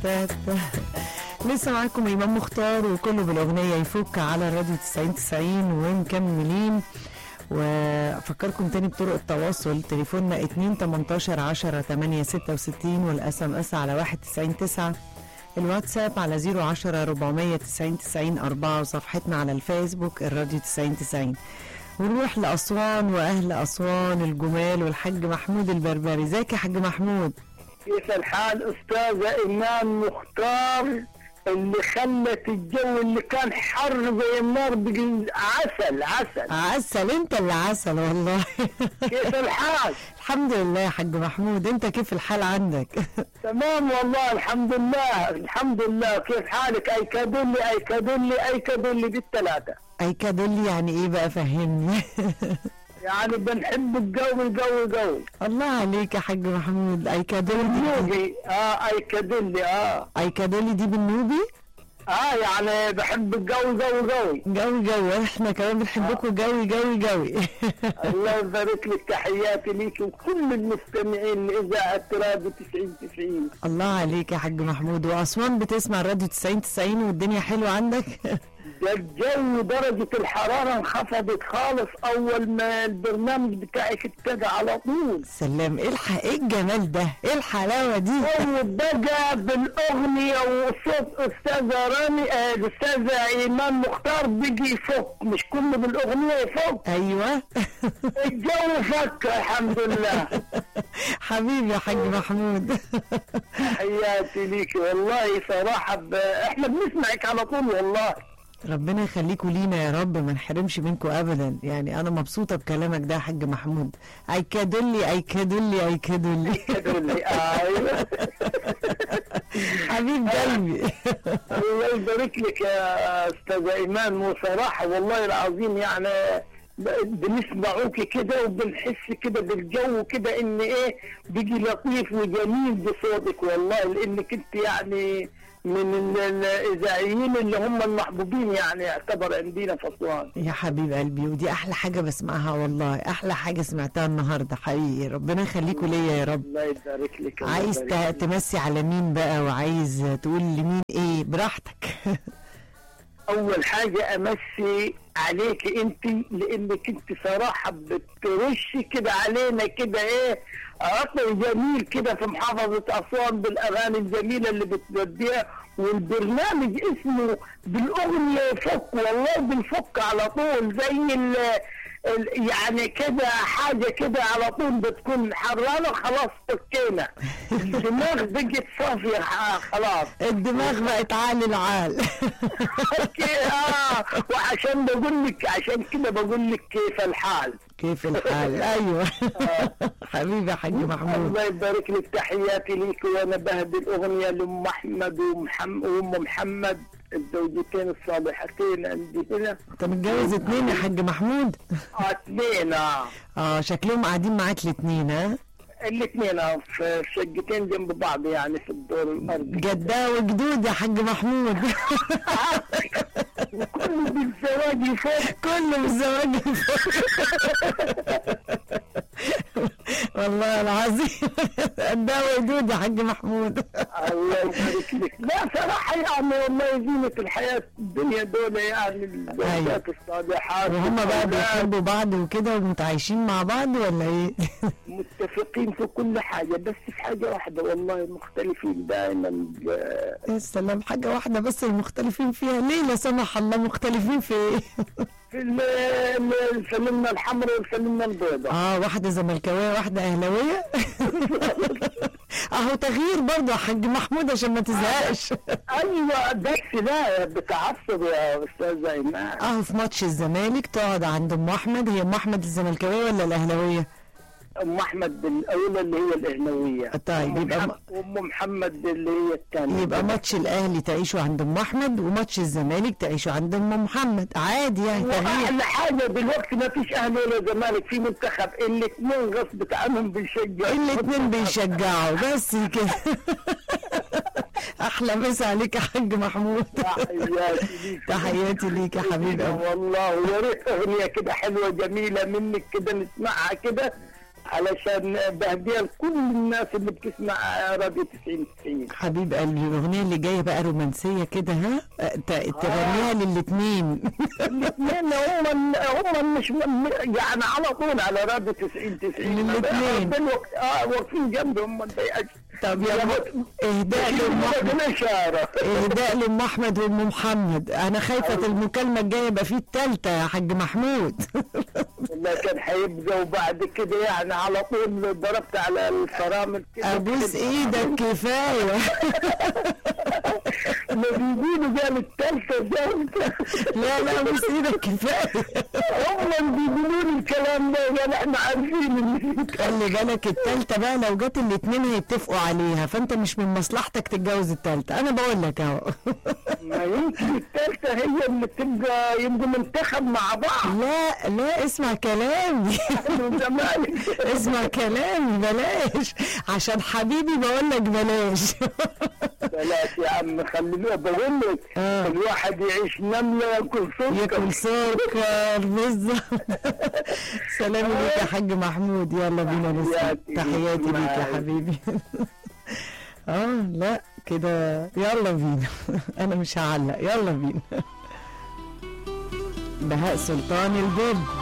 تا تا. لسه معاكم إمام مختار وكله بالأغنية يفك على الراديو 90 90 ومكملين وأفكركم تاني بطرق التواصل تليفوننا 2 18 10 8 66 والاس ام اس على 1 90 9 الواتساب على 010 490 90 4 وصفحتنا على الفيسبوك الراديو 90 90 ونروح لأسوان وأهل أسوان الجمال والحاج محمود البربري ازيك يا حاج محمود كيف الحال استاذة ايمان مختار اللي خلت الجو اللي كان حر زي النار بقي عسل عسل عسل انت اللي عسل والله كيف الحال الحمد لله يا حاج محمود انت كيف الحال عندك تمام والله الحمد لله الحمد لله كيف حالك اي كادولي اي كادولي اي كادولي بالثلاثة اي كادولي يعني ايه بقى فهمني يعني بنحب الجو الجو الجو الله عليك يا حاج محمود اي كادولي دي النوبي اه اي كادولي اه اي كادولي دي بالنوبي اه يعني بحب الجو جو جو جوي جوي احنا كمان بنحبكم جوي جوي جوي الله يبارك لك تحياتي ليك وكل المستمعين لاذاعه راديو 90 90 الله عليك يا حاج محمود واسوان بتسمع الراديو 90 90 والدنيا حلوه عندك ده الجو درجة الحرارة انخفضت خالص أول ما البرنامج بتاعك ابتدى على طول سلام ايه الح... ايه الجمال ده ايه الحلاوه دي وبدأ بالأغنية وصوت أستاذة رامي آه، الأستاذة إيمان مختار بيجي يفك مش كله بالأغنية يفك ايوه الجو فك الحمد لله حبيبي يا حاج محمود تحياتي ليك والله صراحة ب... احنا بنسمعك على طول والله ربنا يخليكوا لينا يا رب ما نحرمش منكم ابدا يعني انا مبسوطه بكلامك ده يا حاج محمود اي كادولي اي كادولي اي كادولي تقول لي ايوه حبيب قلبي الله يبارك لك يا استاذ ايمان وصراحه والله العظيم يعني بنسمعوك كده وبنحس كده بالجو كده ان ايه بيجي لطيف وجميل بصوتك والله لانك انت يعني من ال- الاذاعيين اللي هم المحبوبين يعني يعتبر عندنا في اسوان يا حبيب قلبي ودي احلى حاجه بسمعها والله احلى حاجه سمعتها النهارده حقيقي ربنا يخليكوا ليا يا رب الله يبارك لك الله عايز يبارك لك. ت- تمسي على مين بقى وعايز تقول لمين ايه براحتك اول حاجه امسي عليك انت لانك انت صراحه بترش كده علينا كده ايه عطر جميل كده في محافظه اسوان بالاغاني الجميله اللي بتوديها والبرنامج اسمه بالاغنيه فك والله بنفك على طول زي ال ال- يعني كده حاجه كده على طول بتكون حرانه خلاص فكينا الدماغ بقت صافيه ح- خلاص الدماغ بقت عالي العال اوكي اه وعشان بقول لك عشان كده بقول لك كيف الحال كيف الحال ايوه حبيبي يا حاج محمود الله يبارك لك تحياتي لك وانا بهدي الاغنيه لام احمد ومحمد وام محمد الزوجتين الصالحتين عندي هنا انت متجوز اتنين يا حاج محمود آه، اثنين اه اه شكلهم قاعدين معاك الاتنين ها الاثنين آه، في شقتين جنب بعض يعني في الدور الارضي جدة وجدود يا حاج محمود وكل بالزواج يفوت كله بالزواج والله العظيم قدها وجدود يا حاج محمود الله يبارك لك لا صراحة يعني والله زينة الحياة الدنيا دول يعني الزوجات الصالحات وهم بقى والأولاد بيحبوا بعض وكده ومتعايشين مع بعض ولا ايه؟ متفقين في كل حاجة بس في حاجة واحدة والله مختلفين دائما ب- يا سلام حاجة واحدة بس المختلفين فيها ليه لا سمح الله مختلفين في ايه؟ في ال- ال- الفلمة الحمراء والفلمة البيضاء اه واحدة زملكاوية واحدة اهلاوية اهو تغيير برضه يا حاج محمود عشان ما تزهقش ايوه بس لا بتعصب يا استاذ ايمان اهو في ماتش الزمالك تقعد عند ام احمد هي ام احمد الزملكاوية ولا الاهلاوية؟ ام احمد الاولى اللي هي الاهلاويه طيب، أم يبقى محمد- وام محمد اللي هي الثانيه يبقى ماتش الاهلي تعيشوا عند ام احمد وماتش الزمالك تعيشوا عند ام محمد عادي يعني تغيير واحلى حاجه دلوقتي ما فيش اهلي ولا زمالك في منتخب الاثنين غصب عنهم بيشجعوا الاتنين بيشجعوا بس كده احلى مسا عليك يا حاج محمود تحياتي ليك تحياتي ليك يا حبيبي والله ويا ريت اغنيه كده حلوه جميله منك كده نسمعها كده علشان بهديها لكل الناس اللي بتسمع راديو 90 90 حبيب قلبي الاغنيه اللي جايه بقى رومانسيه كده ها أه، ت- تغنيها للاثنين الاثنين هم هم مش م- يعني على طول على راديو 90 90 للاتنين. بالوقت- اه واقفين جنبهم ما تضايقش طب يلا اهداء لام احمد الاشاره اهداء لام احمد وام محمد انا خايفه المكالمه الجايه يبقى فيه التالتة يا حاج محمود لكن هيبقى وبعد كده يعني على طول ضربت على الفرامل كده ابوس ايدك كفايه ما بيقولوا قال الثالثه الثالثه لا لا ابوس ايدك كفايه هم بيقولوا لي الكلام ده قال احنا عارفين خلي بالك التالتة بقى لو جت الاتنين هيتفقوا عليها فانت مش من مصلحتك تتجوز التالتة انا بقول لك اهو ما يمكن الثالثه هي اللي تبقى يبقوا منتخب مع بعض لا لا اسمع كلامي من زمان اسمع كلامي بلاش عشان حبيبي بقول لك بلاش بلاش يا عم خليني بقول لك آه. الواحد يعيش نمله ياكل سكر ياكل سكر بالظبط سلام ليك يا حاج محمود يلا بينا نسمع تحياتي تحياتي ليك ليك يا معاك. حبيبي اه لا كده يلا بينا انا مش هعلق يلا بينا بهاء سلطان البوب